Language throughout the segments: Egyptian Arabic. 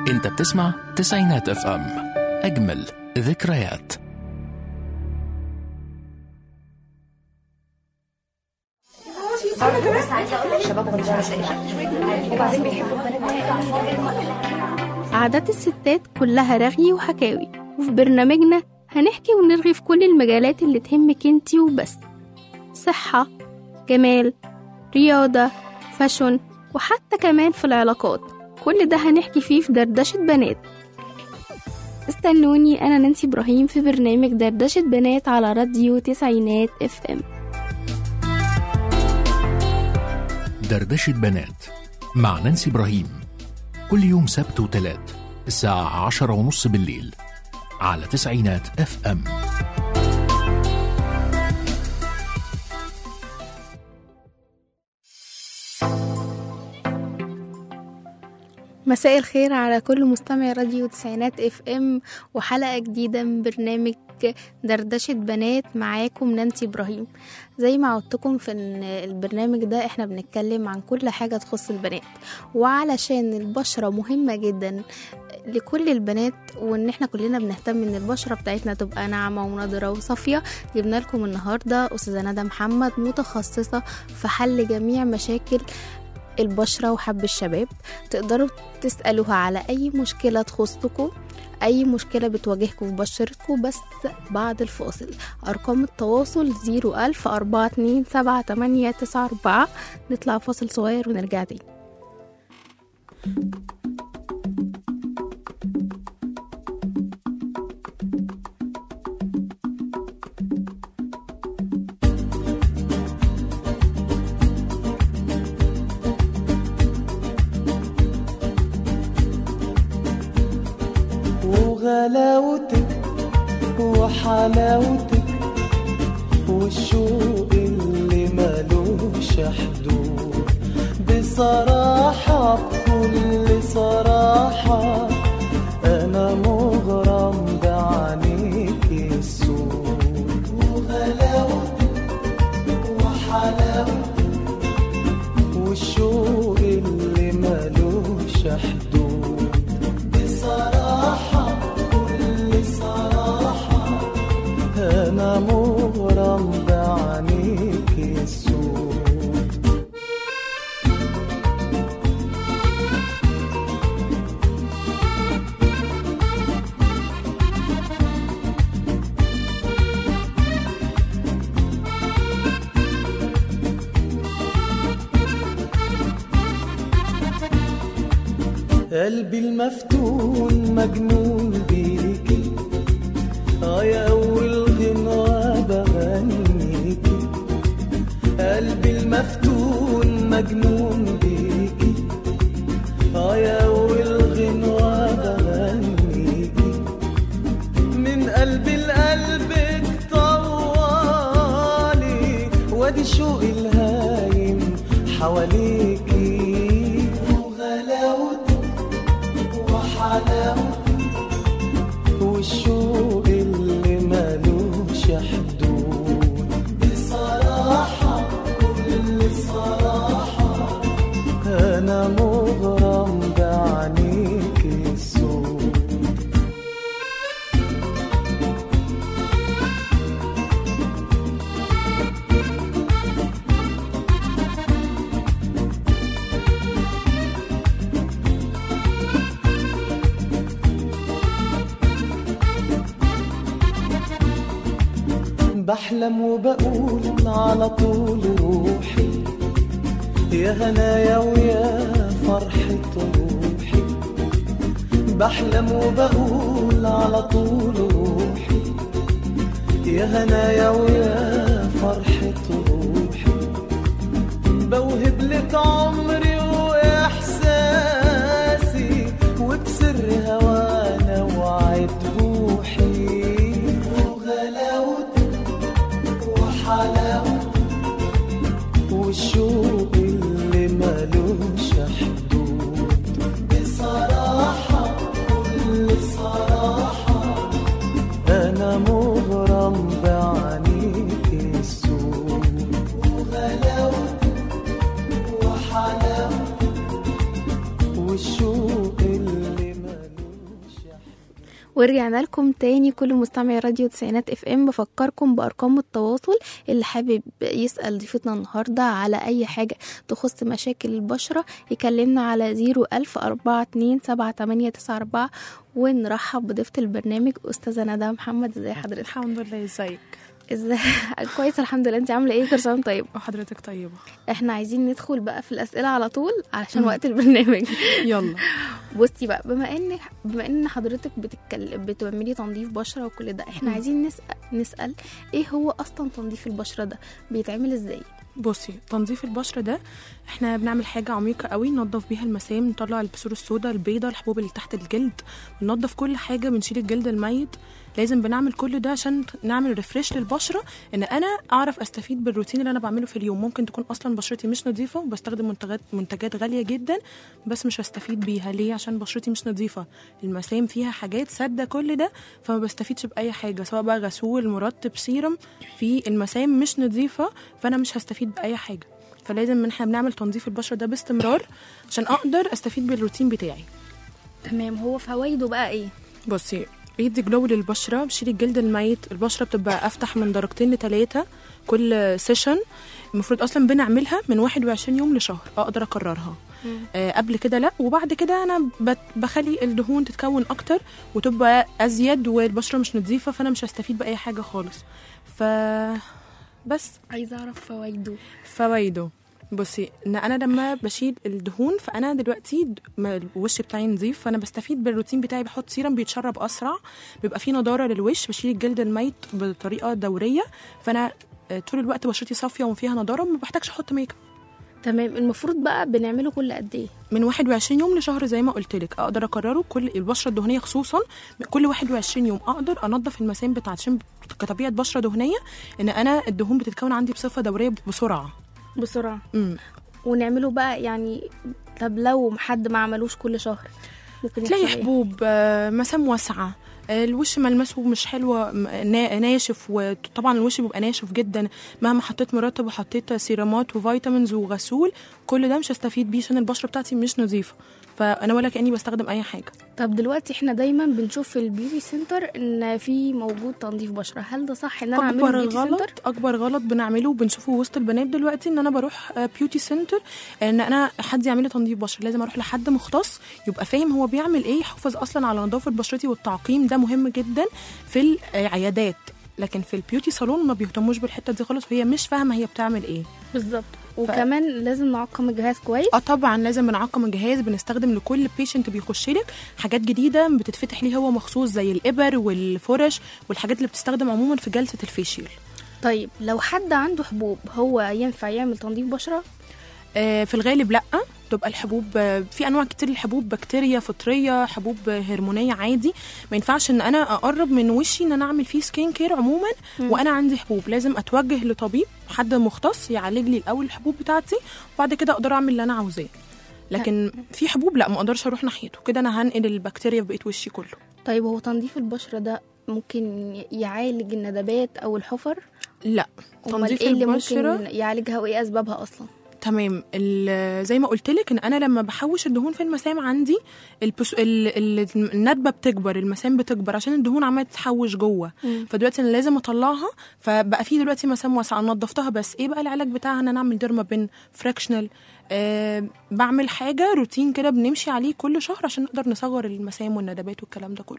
انت بتسمع تسعينات اف ام اجمل ذكريات عادات الستات كلها رغي وحكاوي وفي برنامجنا هنحكي ونرغي في كل المجالات اللي تهمك انتي وبس صحة جمال رياضة فاشن وحتى كمان في العلاقات كل ده هنحكي فيه في دردشة بنات استنوني أنا نانسي إبراهيم في برنامج دردشة بنات على راديو تسعينات اف ام دردشة بنات مع نانسي إبراهيم كل يوم سبت وتلات الساعة عشرة ونص بالليل على تسعينات اف ام مساء الخير على كل مستمع راديو تسعينات اف ام وحلقة جديدة من برنامج دردشة بنات معاكم نانسي ابراهيم زي ما عودتكم في إن البرنامج ده احنا بنتكلم عن كل حاجة تخص البنات وعلشان البشرة مهمة جدا لكل البنات وان احنا كلنا بنهتم ان البشرة بتاعتنا تبقى ناعمة ونضرة وصافية جبنا لكم النهاردة استاذة ندى محمد متخصصة في حل جميع مشاكل البشرة وحب الشباب تقدروا تسألوها على أي مشكلة تخصكم أي مشكلة بتواجهكم في بشرتكم بس بعد الفاصل أرقام التواصل زيرو ألف أربعة اتنين سبعة تمانية تسعة أربعة نطلع فاصل صغير ونرجع تاني وغلاوتك وحلاوتك والشوق اللي ملوش حدود بصراحة بكل صراحة أنا مغرم بعينيك السود وغلاوتك وحلاوتك والشوق اللي ملوش حدود بصراحة كل صراحة أنا مغرم بعينيك السود قلبي المفتون مجنون بيكي اه يا اول غنوة بغنيكي قلبي المفتون مجنون بيكي اه يا اول غنوة بغنيكي من قلبي لقلبك طوالي وادي شوقي الهايم حواليكي وغلاوتك وحلاوتك والشوق اللي ملوش حدود بصراحة كل صراحة أنا مغرم بعينيك السود بحلم وبقول على طول روحي يا هنايا ويا فرحة روحي بحلم وبقول على طول روحي يا هنايا ويا فرحة روحي بوهب لك عمري وإحساسي وبسر هوانا وعد روحي وغلاوتك وحلاوتك والشوق اللي ملوش حدود بصراحة كل صراحة أنا مغرم بعينيك السود وغلاوتك وحلاوتك والشوق اللي ما ورجعنا لكم تاني كل مستمعي راديو تسعينات اف ام بفكركم بارقام التواصل اللي حابب يسال ضيفتنا النهارده على اي حاجه تخص مشاكل البشره يكلمنا على زيرو الف اربعة اتنين سبعة تمانية تسعة اربعة ونرحب بضيفة البرنامج استاذة ندى محمد ازي حضرتك الحمد لله ازيك ازاي كويس الحمد لله انت عامله ايه كل سنه وأنت طيب وحضرتك طيبه احنا عايزين ندخل بقى في الاسئله على طول علشان وقت البرنامج يلا بصي بقى بما ان بما ان حضرتك بتتكلم بتعملي تنظيف بشره وكل ده احنا مم. عايزين نسأل نسال ايه هو اصلا تنظيف البشره ده بيتعمل ازاي بصي تنظيف البشره ده احنا بنعمل حاجه عميقه قوي ننضف بيها المسام نطلع البثور السوداء البيضاء الحبوب اللي تحت الجلد ننضف كل حاجه بنشيل الجلد الميت لازم بنعمل كل ده عشان نعمل ريفريش للبشره ان انا اعرف استفيد بالروتين اللي انا بعمله في اليوم ممكن تكون اصلا بشرتي مش نظيفه وبستخدم منتجات منتجات غاليه جدا بس مش هستفيد بيها ليه عشان بشرتي مش نظيفه المسام فيها حاجات سادة كل ده فما بستفيدش باي حاجه سواء بقى غسول مرطب سيرم في المسام مش نظيفه فانا مش هستفيد باي حاجه فلازم ان احنا بنعمل تنظيف البشره ده باستمرار عشان اقدر استفيد بالروتين بتاعي تمام هو فوائده بقى ايه بصي بيدي جلو للبشره بشيل الجلد الميت البشره بتبقى افتح من درجتين لتلاتة كل سيشن المفروض اصلا بنعملها من 21 يوم لشهر اقدر اكررها آه قبل كده لا وبعد كده انا بت- بخلي الدهون تتكون اكتر وتبقى ازيد والبشره مش نظيفه فانا مش هستفيد باي حاجه خالص ف بس عايزه اعرف فوائده فوائده بصي ان انا لما بشيل الدهون فانا دلوقتي د- ما الوش بتاعي نظيف فانا بستفيد بالروتين بتاعي بحط سيرم بيتشرب اسرع بيبقى فيه نضاره للوش بشيل الجلد الميت بطريقه دوريه فانا آه، طول الوقت بشرتي صافيه وفيها نضاره ما بحتاجش احط ميك اب تمام المفروض بقى بنعمله كل قد ايه من 21 يوم لشهر زي ما قلت لك اقدر اكرره كل البشره الدهنيه خصوصا كل 21 يوم اقدر انظف المسام بتاعتي عشان كطبيعه بشره دهنيه ان انا الدهون بتتكون عندي بصفه دوريه بسرعه بسرعه امم ونعمله بقى يعني طب لو حد ما عملوش كل شهر ممكن تلاقي يحصل إيه؟ حبوب آه، مسام واسعه آه، الوش ملمسه مش حلوه م- نا- ناشف وطبعا الوش بيبقى ناشف جدا مهما حطيت مرطب وحطيت سيرامات وفيتامينز وغسول كل ده مش هستفيد بيه عشان البشره بتاعتي مش نظيفه فانا ولا كاني بستخدم اي حاجه طب دلوقتي احنا دايما بنشوف في البيوتي سنتر ان في موجود تنظيف بشره هل ده صح ان انا اعمله اكبر في بيوتي غلط سنتر اكبر غلط بنعمله وبنشوفه وسط البنات دلوقتي ان انا بروح بيوتي سنتر ان انا حد يعمل لي تنظيف بشره لازم اروح لحد مختص يبقى فاهم هو بيعمل ايه يحافظ اصلا على نظافه بشرتي والتعقيم ده مهم جدا في العيادات لكن في البيوتي صالون ما بيهتموش بالحته دي خالص وهي مش فاهمه هي بتعمل ايه بالظبط وكمان لازم نعقم الجهاز كويس اه طبعا لازم بنعقم الجهاز بنستخدم لكل بيشنت بيخش لك حاجات جديده بتتفتح ليه هو مخصوص زي الابر والفرش والحاجات اللي بتستخدم عموما في جلسه الفيشيال طيب لو حد عنده حبوب هو ينفع يعمل تنظيف بشره آه، في الغالب لا تبقى الحبوب آه، في انواع كتير للحبوب بكتيريا فطريه حبوب آه، هرمونيه عادي ما ينفعش ان انا اقرب من وشي ان انا اعمل فيه سكين كير عموما وانا عندي حبوب لازم اتوجه لطبيب حد مختص يعالج لي الاول الحبوب بتاعتي وبعد كده اقدر اعمل اللي انا عاوزاه لكن في حبوب لا ما اقدرش اروح ناحيته كده انا هنقل البكتيريا في بقيه وشي كله طيب هو تنظيف البشره ده ممكن يعالج الندبات او الحفر لا امال تنظيف ايه اللي البشره ممكن يعالجها وايه اسبابها اصلا تمام ال- زي ما قلت لك ان انا لما بحوش الدهون في المسام عندي البس... ال... ال... الندبه بتكبر المسام بتكبر عشان الدهون عماله تتحوش جوه مم. فدلوقتي انا لازم اطلعها فبقى في دلوقتي مسام واسعه نظفتها بس ايه بقى العلاج بتاعها ان انا اعمل ديرما بين فراكشنال آه بعمل حاجه روتين كده بنمشي عليه كل شهر عشان نقدر نصغر المسام والندبات والكلام ده كله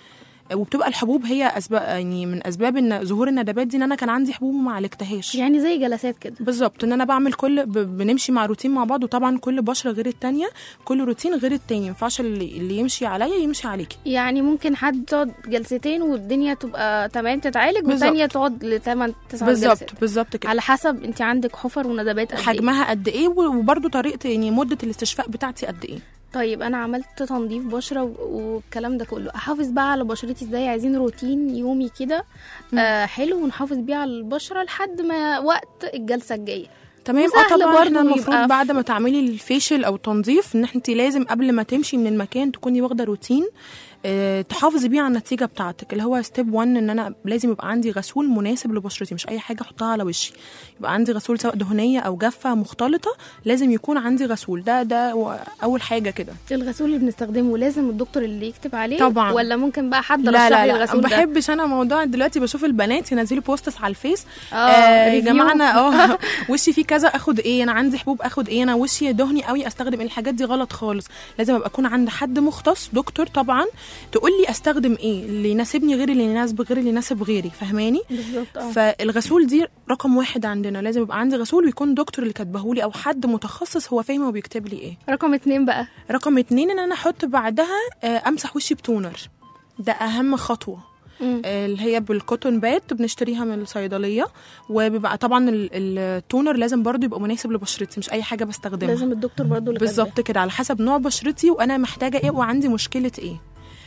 وبتبقى الحبوب هي اسباب يعني من اسباب ان ظهور الندبات دي ان انا كان عندي حبوب وما عالجتهاش يعني زي جلسات كده بالظبط ان انا بعمل كل ب- بنمشي مع روتين مع بعض وطبعا كل بشره غير التانية كل روتين غير التاني ما ينفعش اللي, اللي يمشي عليا يمشي عليكي يعني ممكن حد تقعد جلستين والدنيا تبقى تمام تتعالج بالظبط. والتانية تقعد لثمان تسع جلسات بالظبط بالظبط كده على حسب انت عندك حفر وندبات قد ايه حجمها قد ايه و- وبرده طريقه يعني مده الاستشفاء بتاعتي قد ايه طيب انا عملت تنظيف بشره و- والكلام ده كله احافظ بقى على بشرتي ازاي عايزين روتين يومي كده آه حلو ونحافظ بيه على البشره لحد ما وقت الجلسه الجايه تمام اه وسهل طبعا برضه احنا المفروض يبقى بعد ما تعملي الفيشل او التنظيف ان انت لازم قبل ما تمشي من المكان تكوني واخده روتين آه، تحافظي بيه على النتيجه بتاعتك اللي هو ستيب 1 ان انا لازم يبقى عندي غسول مناسب لبشرتي مش اي حاجه احطها على وشي يبقى عندي غسول سواء دهنيه او جافه مختلطه لازم يكون عندي غسول ده ده و- اول حاجه كده الغسول اللي بنستخدمه لازم الدكتور اللي يكتب عليه طبعاً. ولا ممكن بقى حد لا رشح لا لي لا الغسول ما ده بحبش انا موضوع دلوقتي بشوف البنات ينزلوا بوستس على الفيس آه، آه يا ريفيو. جماعه انا اه وشي فيه كذا اخد ايه انا عندي حبوب اخد ايه انا وشي دهني قوي استخدم إيه؟ الحاجات دي غلط خالص لازم ابقى اكون عند حد مختص دكتور طبعا تقول لي استخدم ايه اللي يناسبني غير اللي يناسب غير اللي يناسب غيري فاهماني بالظبط اه فالغسول دي رقم واحد عندنا لازم يبقى عندي غسول ويكون دكتور اللي كاتبهولي او حد متخصص هو فاهم هو بيكتب لي ايه رقم اتنين بقى رقم اتنين ان انا احط بعدها آه، امسح وشي بتونر ده اهم خطوه مم. آه، اللي هي بالكوتون بات بنشتريها من الصيدليه وبيبقى طبعا ال- التونر لازم برضو يبقى مناسب لبشرتي مش اي حاجه بستخدمها لازم الدكتور برضو اللي كاتباه. بالظبط كده على حسب نوع بشرتي وانا محتاجه ايه وعندي مشكله ايه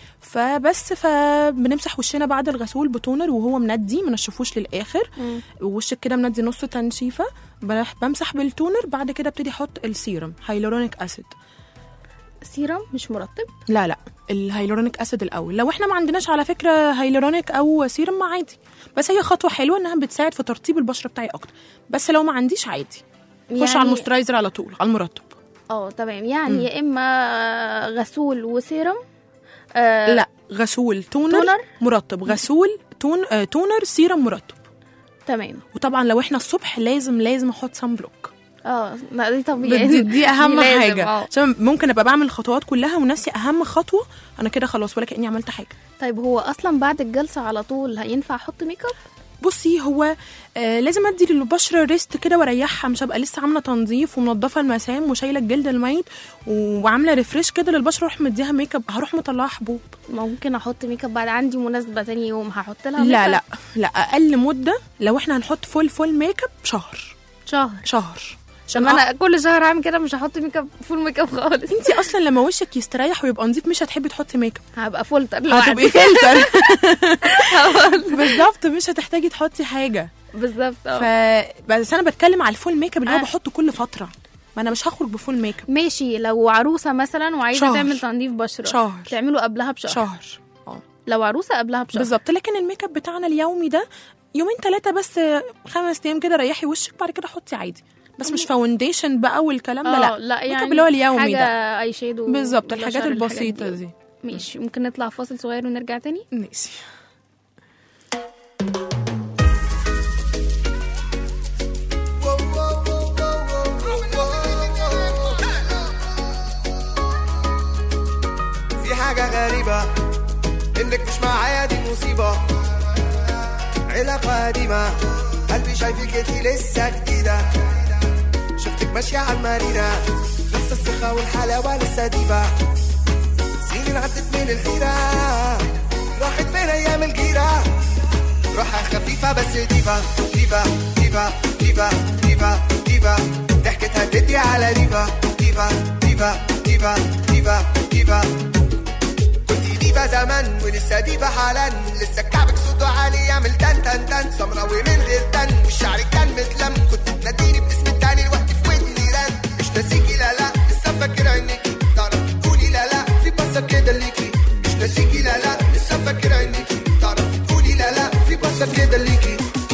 فبس فبنمسح وشنا بعد الغسول بتونر وهو مندي ما نشفوش للاخر مم. ووشك كده مندي نص تنشيفه بروح بمسح بالتونر بعد كده ابتدي احط السيرم هايلورونيك اسيد سيرم مش مرطب لا لا الهايلورونيك اسيد الاول لو احنا ما عندناش على فكره هايلورونيك او سيرم ما عادي بس هي خطوه حلوه انها بتساعد في ترطيب البشره بتاعي اكتر بس لو ما عنديش عادي خش على المسترايزر على طول على المرطب اه تمام يعني يا اما غسول وسيرم آه لا غسول تونر, تونر؟ مرطب غسول تون آه تونر سيرم مرطب تمام وطبعا لو احنا الصبح لازم لازم احط سان بلوك اه لا دي طبيعي دي, دي اهم لازم، حاجه اه. عشان ممكن ابقى بعمل الخطوات كلها وناسي اهم خطوه انا كده خلاص ولا كاني عملت حاجه طيب هو اصلا بعد الجلسه على طول هينفع احط ميك اب بصي هو آه لازم ادي للبشره ريست كده واريحها مش هبقى لسه عامله تنظيف ومنضفه المسام وشايله الجلد الميت وعامله ريفريش كده للبشره اروح مديها ميك اب هروح مطلعها حبوب ممكن احط ميك اب بعد عندي مناسبه تاني يوم هحط لها ميك لا اب لا لا اقل مده لو احنا هنحط فول فول ميك اب شهر شهر شهر عشان انا كل شهر هعمل كده مش هحط ميك اب فول ميك اب خالص انت اصلا لما وشك يستريح ويبقى نظيف مش هتحبي تحطي ميك اب هبقى فولتر هتبقي لوحدي فلتر بالظبط مش هتحتاجي تحطي حاجه بالظبط ف اه بس انا بتكلم على الفول ميك اب اللي هو آه. بحطه كل فتره ما انا مش هخرج بفول ميك اب ماشي لو عروسه مثلا وعايزه شهر. تعمل تنظيف بشره شهر. تعمله قبلها بشهر شهر اه لو عروسه قبلها بشهر بالظبط لكن الميك اب بتاعنا اليومي ده يومين ثلاثه بس خمس ايام كده ريحي وشك بعد كده حطي عادي بس مش فاونديشن بقى والكلام ده اه لا لا الميك يعني اب اللي هو اليومي حاجه ده اي شادو بالظبط بلاشر، الحاجات البسيطه دي. دي ماشي ممكن نطلع فاصل صغير ونرجع تاني ماشي في حاجة غريبة إنك مش معايا دي مصيبة علاقة قديمة قلبي شايفك انتي لسه جديدة شفتك ماشية على المارينا لسه الثقة والحلاوة لسه ديبة سنين عدت من الحيرة راحت فين أيام الجيرة روحها خفيفة بس ديفا ديفا ديفا ديفا ديفا ديفا ضحكتها تدي على ديفا ديفا ديفا ديفا ديفا ديفا كنتي ديفا زمان ولسه ديفا حالا لسه كعبك صوته عالي يعمل تن تن تن سمراوي من غير تن وشعرك كان متلم كنت تناديني باسم التاني الوقت في ودني رن مش ناسيكي لا لا لسه فاكر عينيكي تعرفي تقولي لا لا في بصة كده ليكي مش ناسيكي لا لا لسه فاكر عينيكي تعرفي تقولي لا لا في بصة كده ليكي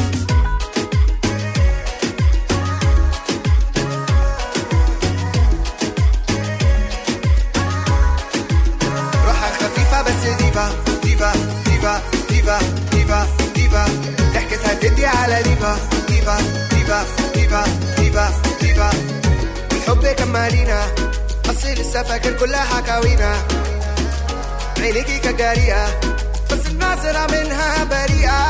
روحها خفيفة بس ديفا ديفا ديفا ديفا ديفا ديفا ضحكتها تدي على ديفا ديفا ديفا ديفا ديفا ديفا الحب كان مالينا أصلي لسه فاكر كل حكاوينا عينيكي كانت جارية بس الناظرة منها بريئة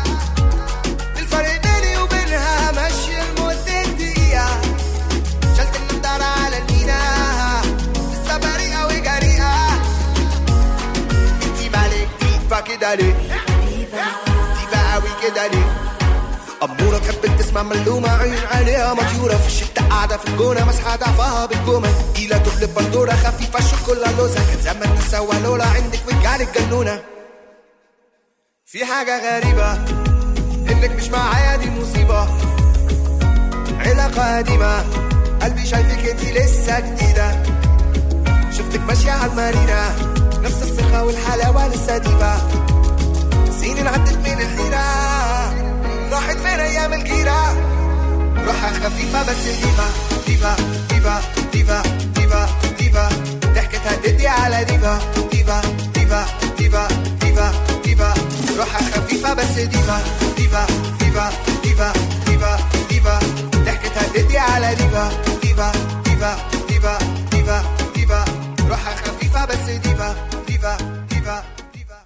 الفرق بيني وبينها مشي لمدة دقيقة شلت النضارة على المينا لسه بريئة وجريئة انتي مالك ديفا كده ليه ديفا قوي كده ليه أمورة تحب تسمع ملومة عين عليها مطيورة في الشتاء قاعدة في الجونة مسحة ضعفها بالجومة تقيلة تقلب بندورة خفيفة الشوكولا لوزة كان زمان نسوى لولا عندك وجعلك جنونة في حاجة غريبة إنك مش معايا دي مصيبة علاقة قديمة قلبي شايفك انتي لسه جديدة شفتك ماشية على المارينا نفس الثقة والحلاوة لسه ديفا سنين عدت من الحيرة راحت فين أيام الجيرة روحها خفيفة بس ديفا ديفا ديفا ديفا ديفا ديفا ضحكتها تدي على ديفا ديفا ديفا ديفا ديفا ديفا روحها خفيفة بس ديفا ديفا ديفا ديفا ديفا ديفا ضحكتها تدي على ديفا ديفا ديفا ديفا ديفا ديفا روحها خفيفة بس ديفا ديفا ديفا ديفا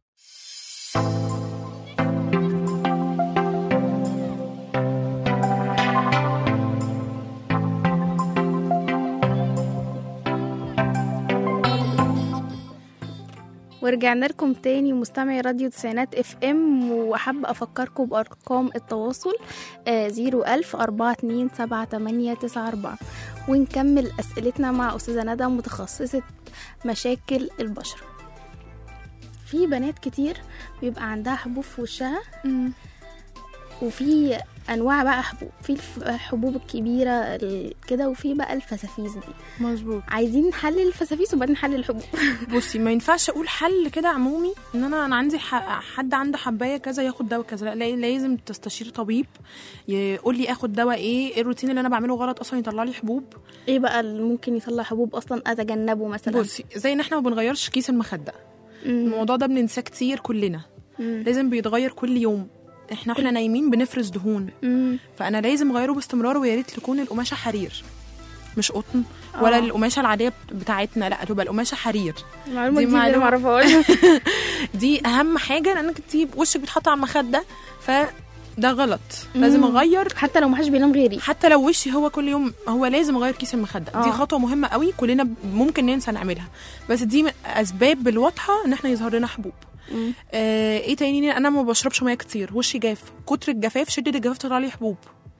ورجعنا لكم تاني مستمعي راديو تسعينات اف ام وحابة افكركم بارقام التواصل زيرو الف اربعة اتنين سبعة تمانية تسعة اربعة ونكمل اسئلتنا مع استاذة ندى متخصصة مشاكل البشرة في بنات كتير بيبقى عندها حبوب في وشها وفي انواع بقى حبوب في الف- الحبوب الكبيره ال- كده وفي بقى الفسافيس دي مظبوط عايزين نحلل الفسافيس وبعدين نحلل الحبوب بصي ما ينفعش اقول حل كده عمومي ان انا انا عندي ح- حد عنده حبايه كذا ياخد دواء كذا لا لازم تستشير طبيب يقول لي اخد دواء ايه ايه الروتين اللي انا بعمله غلط اصلا يطلع لي حبوب ايه بقى اللي ممكن يطلع حبوب اصلا اتجنبه مثلا بصي زي ان احنا ما بنغيرش كيس المخده مم. الموضوع ده بننساه كتير كلنا مم. لازم بيتغير كل يوم احنا احنا نايمين بنفرز دهون مم. فانا لازم اغيره باستمرار ويا ريت تكون القماشه حرير مش قطن ولا آه. القماشه العاديه بتاعتنا لا تبقى القماشه حرير المعلومه دي دي معلومه معلومة. معرفهاش دي اهم حاجه لانك انت وشك بيتحط على المخده فده غلط لازم مم. اغير حتى لو محدش بينام غيري حتى لو وشي هو كل يوم هو لازم اغير كيس المخده دي آه. خطوه مهمه قوي كلنا ممكن ننسى نعملها بس دي من اسباب الواضحه ان احنا يظهر لنا حبوب مم. آه ايه تاني انا ما بشربش ميه كتير وشي جاف كتر الجفاف شده الجفاف تطلع لي حبوب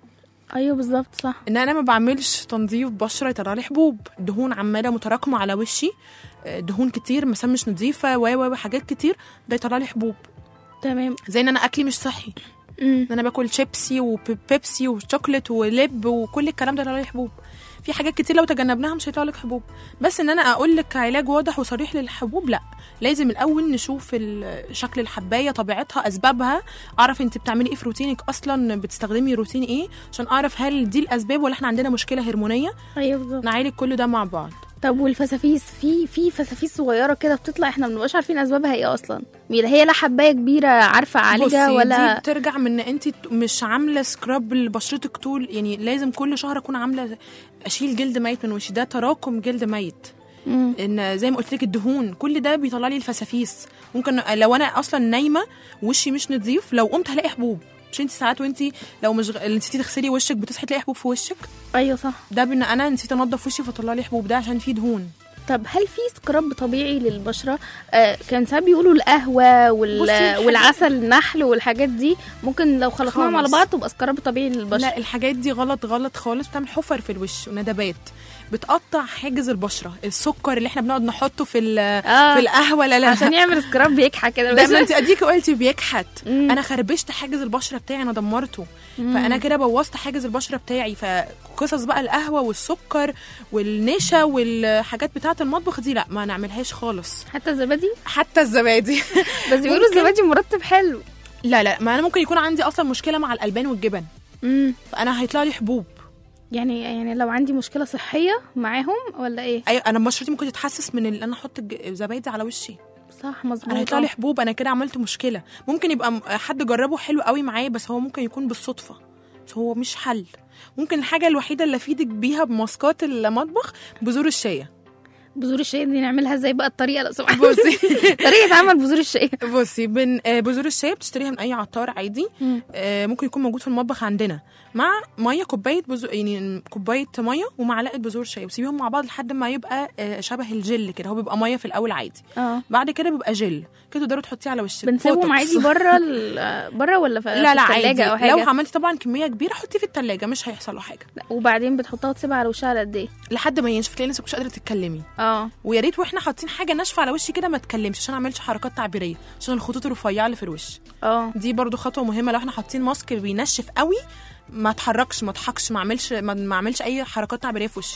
ايوه بالظبط صح ان انا ما بعملش تنظيف بشره يطلع لي حبوب دهون عماله متراكمه على وشي آه، دهون كتير مسام مش نظيفه و و و حاجات كتير ده يطلع لي حبوب تمام زي ان انا اكلي مش صحي مم. ان انا باكل شيبسي وبيبسي وشوكليت ولب وكل الكلام ده يطلع لي حبوب في حاجات كتير لو تجنبناها مش هيطلع لك حبوب بس ان انا اقول لك علاج واضح وصريح للحبوب لا لازم الاول نشوف ال- شكل الحبايه طبيعتها اسبابها اعرف انت بتعملي ايه في روتينك اصلا بتستخدمي روتين ايه عشان اعرف هل دي الاسباب ولا احنا عندنا مشكله هرمونيه ايوه بالظبط نعالج كل ده مع بعض طب والفسافيس في في فسافيس صغيره كده بتطلع احنا ما بنبقاش عارفين اسبابها ايه اصلا هي لا حبايه كبيره عارفه اعالجها بصي ولا دي بترجع من ان انت مش عامله سكراب لبشرتك طول يعني لازم كل شهر اكون عامله اشيل جلد ميت من وشي ده تراكم جلد ميت مم. ان زي ما قلت لك الدهون كل ده بيطلع لي الفسافيس ممكن لو انا اصلا نايمه وشي مش نظيف لو قمت هلاقي حبوب مش انت ساعات وانت لو مش غ- نسيتي تغسلي وشك بتصحي تلاقي حبوب في وشك ايوه صح ده بان انا نسيت انضف وشي فطلع لي حبوب ده عشان فيه دهون طب هل في سكراب طبيعي للبشره آه كان ساعات بيقولوا القهوه وال... بصي، الحاجات- والعسل النحل والحاجات دي ممكن لو خلطناهم على خالص. بعض تبقى سكراب طبيعي للبشره لا الحاجات دي غلط غلط خالص بتعمل حفر في الوش وندبات بتقطع حاجز البشره السكر اللي احنا بنقعد نحطه في ال- آه. في القهوه لا لا عشان يعمل سكراب بيكحى كده ده بس ما انت اديكي قلتي بيكحت مم. انا خربشت حاجز البشره بتاعي انا دمرته فانا كده بوظت حاجز البشره بتاعي فقصص بقى القهوه والسكر والنشا والحاجات بتاعه المطبخ دي لا ما نعملهاش خالص حتى الزبادي حتى الزبادي بس بيقولوا ممكن. الزبادي مرطب حلو لا لا ما انا ممكن يكون عندي اصلا مشكله مع الالبان والجبن امم فانا هيطلع لي حبوب يعني يعني لو عندي مشكله صحيه معاهم ولا ايه ايوه انا بشرتي ممكن تتحسس من ان انا احط الج- زبادي على وشي صح مظبوط انا هيطلع لي حبوب انا كده عملت مشكله ممكن يبقى م- حد جربه حلو قوي معايا بس هو ممكن يكون بالصدفه بس هو مش حل ممكن الحاجه الوحيده اللي افيدك بيها بماسكات المطبخ بذور الشيا بذور الشاي دي نعملها ازاي بقى الطريقه لو سمحت بصي طريقه عمل بذور الشاي بصي بن آه، بذور الشيا بتشتريها من اي عطار عادي مم. آه، ممكن يكون موجود في المطبخ عندنا مع ميه كوبايه بذور يعني كوبايه ميه ومعلقه بذور شيا وسيبيهم مع بعض لحد ما يبقى آه، شبه الجل كده هو بيبقى ميه في الاول عادي اه بعد كده بيبقى جل كده تقدري تحطيه على وشك بنسيبهم بوتوكس. عادي بره ال- بره ولا في لا لا في عادي الثلاجه او حاجه لو عملتي طبعا كميه كبيره حطيه في التلاجة مش هيحصل له حاجه لا، وبعدين بتحطها وتسيبها على وشها على قد ايه لحد ما ينشف تلاقي نفسك مش قادره تتكلمي اه ويا ريت واحنا حاطين حاجه ناشفه على وشي كده ما اتكلمش عشان ما اعملش حركات تعبيريه عشان الخطوط الرفيعه اللي في الوش اه دي برضو خطوه مهمه لو احنا حاطين ماسك بينشف قوي ما اتحركش ما اضحكش ما اعملش ما ما اعملش اي حركات تعبيريه في وشي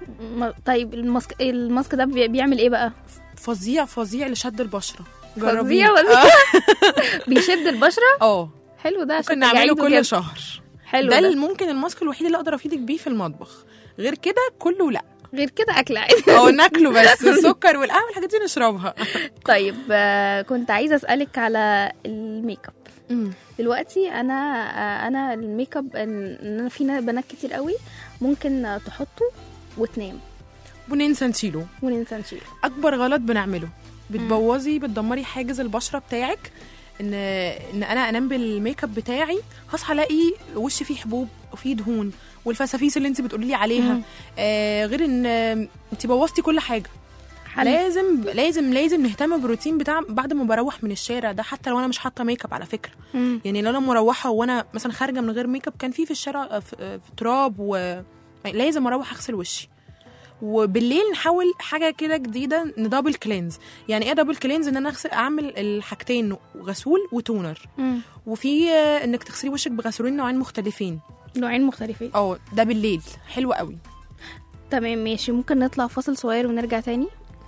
م- طيب الماسك الماسك ده بي- بيعمل ايه بقى فظيع فظيع لشد البشره فظيع جربيه فظيع. بيشد البشره اه حلو ده عشان ممكن نعمله تجاعيد وكده. كل شهر حلو ده ده, اللي ممكن الماسك الوحيد اللي اقدر افيدك بيه في المطبخ غير كده كله لا غير كده اكل عادي اه ناكله بس السكر والقهوه الحاجات دي نشربها طيب آه، كنت عايزه اسالك على الميك اب مم. دلوقتي انا آه، انا الميك اب ان إن انا في نا- بنات كتير قوي ممكن آه، تحطه وتنام وننسى نشيله وننسى نشيله اكبر غلط بنعمله بتبوظي بتدمري حاجز البشره بتاعك ان ان انا انام بالميك اب بتاعي هصحى الاقي وشي فيه حبوب وفيه دهون والفسافيس اللي انت بتقولي لي عليها مم. آه غير ان آه، انت بوظتي كل حاجه حلو. لازم لازم لازم نهتم بالروتين بتاع بعد ما بروح من الشارع ده حتى لو انا مش حاطه ميك اب على فكره مم. يعني لو انا مروحه وانا مثلا خارجه من غير ميك اب كان في في الشارع آه، في آه، في تراب و لازم اروح اغسل وشي وبالليل نحاول حاجه كده جديده ندبل كلينز يعني ايه دبل كلينز ان انا اغسل اعمل الحاجتين غسول وتونر مم. وفي آه، انك تغسلي وشك بغسولين نوعين مختلفين نوعين مختلفين اه ده بالليل حلو قوي تمام ماشي ممكن نطلع فاصل صغير ونرجع تاني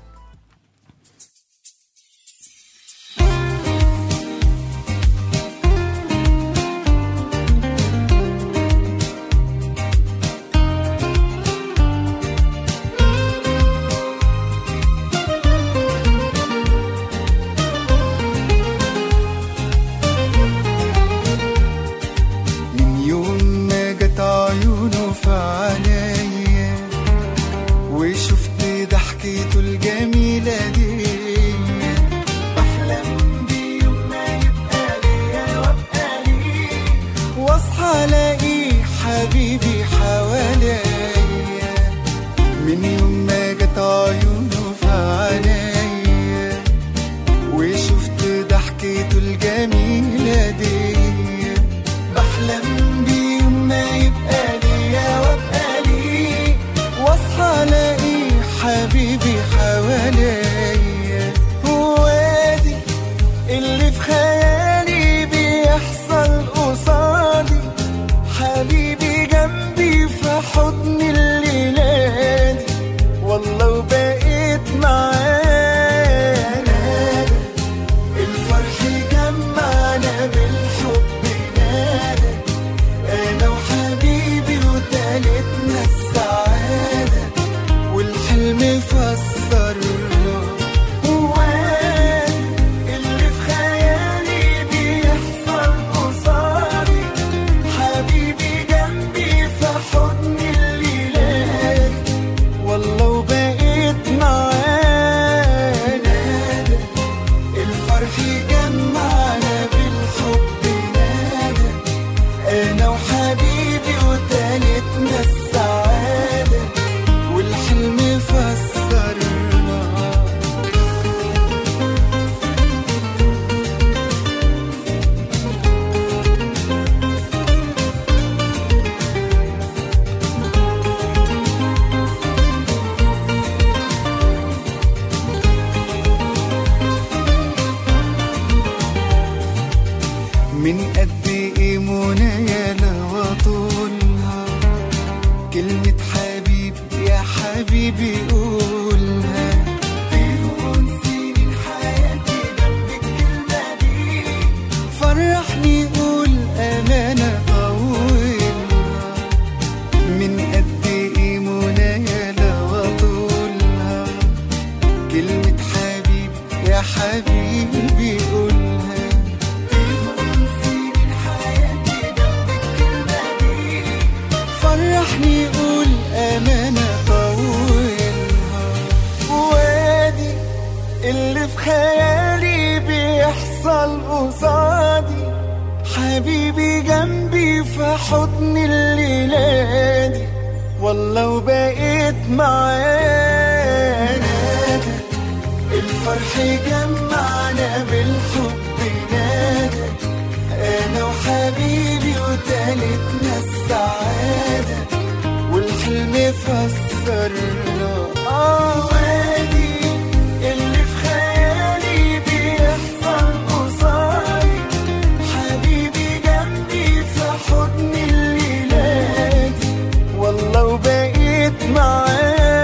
من يوم ما جت عيونه في عينيا وشفت ضحكته الجميلة دي بحلم بيوم ما يبقى ليا وابقى ليه واصحى الاقي حبيبي حواليا من يوم ما جت عيونه في عينيا وشفت ضحكته الجميلة دي بحلم بيوم ما يبقى ليا وابقى ليه واصحى الاقي حبيبي حواليا هو دي اللي في خيالي بيحصل قصادي حبيبي جنبي في حضن الليلة دي والله وبقيت معاه نادى الفرح جمعنا بالحب نادى انا وحبيبي وتالتنا السعادة والحلم فسرنا هو اللي في خيالي بيحصل قصادي حبيبي جنبي في حضن الليلة والله وبقيت معاه نادى الفرح جمعنا بالحب نادى انا وحبيبي وتالتنا السعادة والحلم فسرنا من قد ايه منايا لو اطولها كلمة حبيبي يا حبيبي قولها تهون سنين حياتي جنب الكلمة دي فرحني قول أمانة طولها من قد ايه منايا لو اطولها كلمة حبيبي يا حبيبي قولها فرحني قول أمانة طولها وادي اللي في خيالي بيحصل قصادي حبيبي جنبي في حضن الليلة دي والله وبقيت معاه نادى الفرح جمعنا بالحب نادى انا وحبيبي وتالتنا السعادة والحلم فسرنا اه وادي اللي في خيالي بيحصل قصادي حبيبي جنبي في حضن الليلة دي والله وبقيت معاه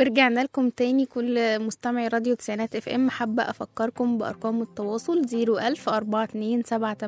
ورجعنا لكم تاني كل مستمعي راديو تسعينات اف ام حابة افكركم بارقام التواصل 01000 42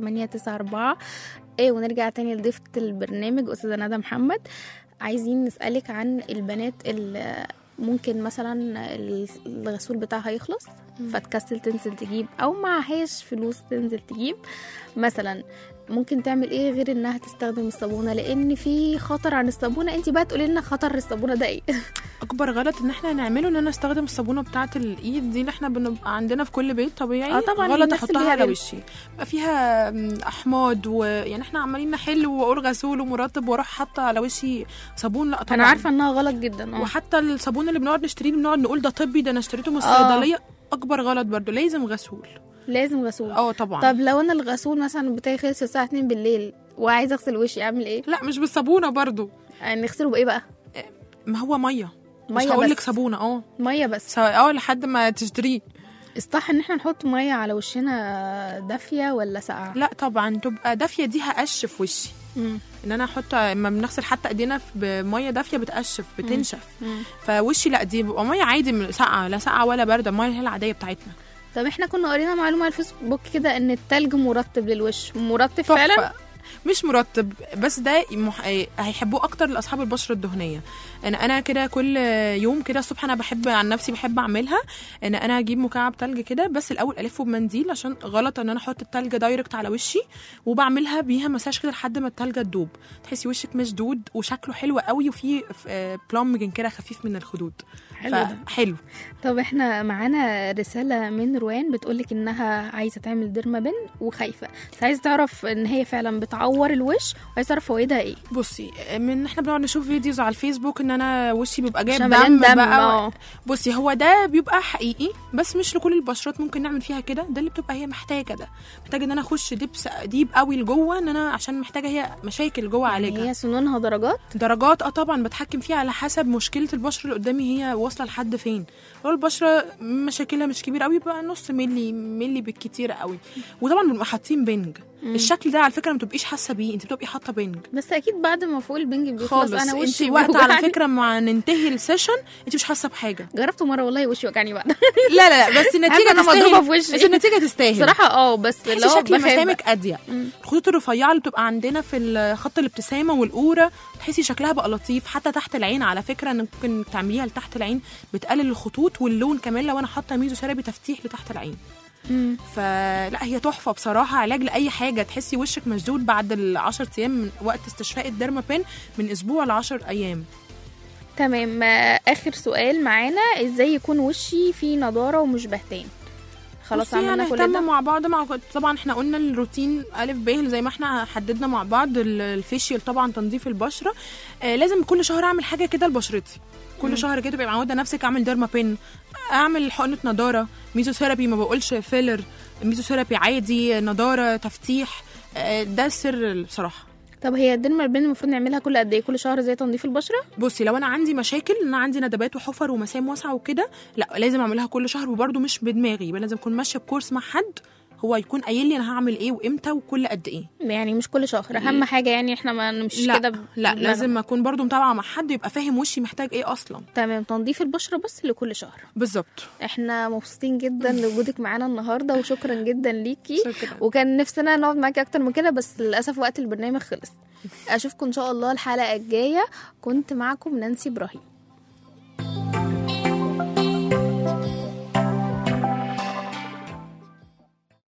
7894 ايه ونرجع تاني لضيفة البرنامج استاذة ندى محمد عايزين نسألك عن البنات اللي ممكن مثلا الغسول بتاعها يخلص فتكسل تنزل تجيب او معهاش فلوس تنزل تجيب مثلا ممكن تعمل ايه غير انها تستخدم الصابونه لان في خطر عن الصابونه انت بقى تقولي لنا خطر الصابونه ده ايه اكبر غلط ان احنا نعمله ان انا استخدم الصابونه بتاعه الايد دي اللي احنا بنبقى عندنا في كل بيت طبيعي آه طبعاً، غلط بنغسل احطها بيها على رجل. وشي بقى فيها م، احماض ويعني احنا عمالين نحل واقول غسول ومرطب واروح حاطه على وشي صابون لا طبعا انا عارفه انها غلط جدا اه وحتى الصابون اللي بنقعد نشتريه بنقعد نقول ده طبي ده انا اشتريته من آه. الصيدليه اكبر غلط برضو لازم غسول لازم غسول اه طبعا طب لو انا الغسول مثلا بتاعي خلص الساعه 2 بالليل وعايزه اغسل وشي اعمل ايه لا مش بالصابونه برضو يعني نغسله بايه بقى ما هو ميه مش ميه هقول لك بس صابونه اه ميه بس سواء- اه لحد ما تشتريه الصح ان احنا نحط ميه على وشنا دافيه ولا ساقعه لا طبعا تبقى دافيه دي هقش في وشي مم. ان انا احط اما بنغسل حتى ايدينا في- بميه دافيه بتقشف بتنشف مم. فوشي لا دي بيبقى ميه عادي من- ساقعه لا ساقعه ولا بارده الميه اللي هي العاديه بتاعتنا طب احنا كنا قرينا معلومه على الفيسبوك كده ان التلج مرطب للوش مرطب تحفة. فعلا مش مرطب بس ده مح... هيحبوه اكتر لاصحاب البشره الدهنيه انا انا كده كل يوم كده الصبح انا بحب عن نفسي بحب اعملها ان انا اجيب مكعب تلج كده بس الاول الفه بمنديل عشان غلط ان انا احط التلج دايركت على وشي وبعملها بيها مساج كده لحد ما التلجه تدوب تحسي وشك مشدود وشكله حلو قوي وفيه بلومجن كده خفيف من الخدود حلو ده. حلو طب احنا معانا رساله من روان بتقولك انها عايزه تعمل ديرما بن وخايفه بس عايزه تعرف ان هي فعلا بتعور الوش وعايزه تعرف فوائدها ايه بصي من احنا بنقعد نشوف فيديوز على الفيسبوك ان انا وشي بيبقى جايب عشان مليان دم, دم، بقى اه. بصي هو ده بيبقى حقيقي بس مش لكل البشرات ممكن نعمل فيها كده ده اللي بتبقى هي محتاجه ده محتاجه ان انا اخش ديب ديب قوي لجوه ان انا عشان محتاجه هي مشاكل جوه يعني اعالجها هي سنونها درجات درجات اه طبعا بتحكم فيها على حسب مشكله البشره اللي قدامي هي واصله لحد فين لو البشره مشاكلها مش كبيره قوي بقى نص ملي ملي بالكتير قوي وطبعا بنبقى حاطين بنج الشكل ده على فكره ما تبقيش حاسه بيه انت بتبقي حاطه بنج بس اكيد بعد ما فوق البنج بيخلص خالص انا انت وشي وقت على بيوجعني. فكره ما ننتهي السيشن انت مش حاسه بحاجه جربته مره والله وشي وجعني بعد لا لا لا بس النتيجه أنا مضروبة تستاهل في وشي. بس النتيجه تستاهل بصراحه اه بس تحسي اللي هو شكل بخاف مسامك بقى. اضيق الخطوط الرفيعه اللي بتبقى عندنا في خط الابتسامه والقوره تحسي شكلها بقى لطيف حتى تحت العين على فكره ان ممكن تعمليها لتحت العين بتقلل الخطوط واللون كمان لو انا حاطه ميزو سيرابي تفتيح لتحت العين مم. فلا هي تحفه بصراحه علاج لاي حاجه تحسي وشك مشدود بعد ال 10 ايام من وقت استشفاء الديرما بين من اسبوع ل 10 ايام تمام آه، اخر سؤال معانا ازاي يكون وشي فيه نضاره ومش بهتان خلاص بصي عملنا كل هنهتم ده مع بعض مع طبعا احنا قلنا الروتين الف ب زي ما احنا حددنا مع بعض ال- الفيشيال طبعا تنظيف البشره آه لازم كل شهر اعمل حاجه كده لبشرتي كل شهر كده تبقي معوده نفسك اعمل ديرما بين اعمل حقنه نضاره ميزوثيرابي ما بقولش فيلر ميزوثيرابي عادي نضاره تفتيح آه ده السر بصراحه طب هي الديرما البن المفروض نعملها كل قد ايه كل شهر زي تنظيف البشره بصي لو انا عندي مشاكل ان انا عندي ندبات وحفر ومسام واسعه وكده لا لازم اعملها كل شهر وبرده مش بدماغي يبقى لازم اكون ماشيه بكورس مع حد هو يكون قايل لي انا هعمل ايه وامتى وكل قد ايه يعني مش كل شهر اهم حاجه يعني احنا ما نمشيش لا كده ب- لا بدماغنا. لازم اكون برضو متابعه مع حد يبقى فاهم وشي محتاج ايه اصلا تمام تنظيف البشره بس لكل شهر بالظبط احنا مبسوطين جدا لوجودك معانا النهارده وشكرا جدا ليكي شكرا. وكان نفسنا نقعد معاكي اكتر من كده بس للاسف وقت البرنامج خلص اشوفكم ان شاء الله الحلقه الجايه كنت معكم نانسي ابراهيم